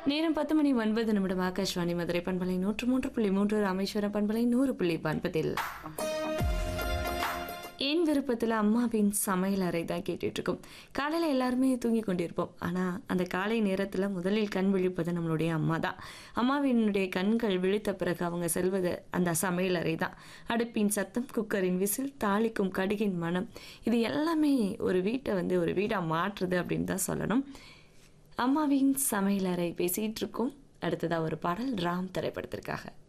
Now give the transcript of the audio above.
நேரம் பத்து மணி ஒன்பது நிமிடம் ஆகாஷ்வாணி மதுரை பண்பலை நூற்று மூன்று புள்ளி மூன்று ராமேஸ்வரம் பண்பலை நூறு புள்ளி ஒன்பதில் என் விருப்பத்தில் அம்மாவின் சமையல் அறை தான் கேட்டுட்டு இருக்கோம் காலையில் எல்லாருமே தூங்கி கொண்டிருப்போம் ஆனால் அந்த காலை நேரத்தில் முதலில் கண் விழிப்பது நம்மளுடைய அம்மா தான் அம்மாவினுடைய கண்கள் விழித்த பிறகு அவங்க செல்வது அந்த சமையல் அறை தான் அடுப்பின் சத்தம் குக்கரின் விசில் தாளிக்கும் கடுகின் மனம் இது எல்லாமே ஒரு வீட்டை வந்து ஒரு வீடாக மாற்றுது அப்படின்னு தான் சொல்லணும் அம்மாவின் சமையல் அறை பேசிகிட்டு இருக்கோம் அடுத்ததாக ஒரு பாடல் ராம் திரைப்படத்திற்காக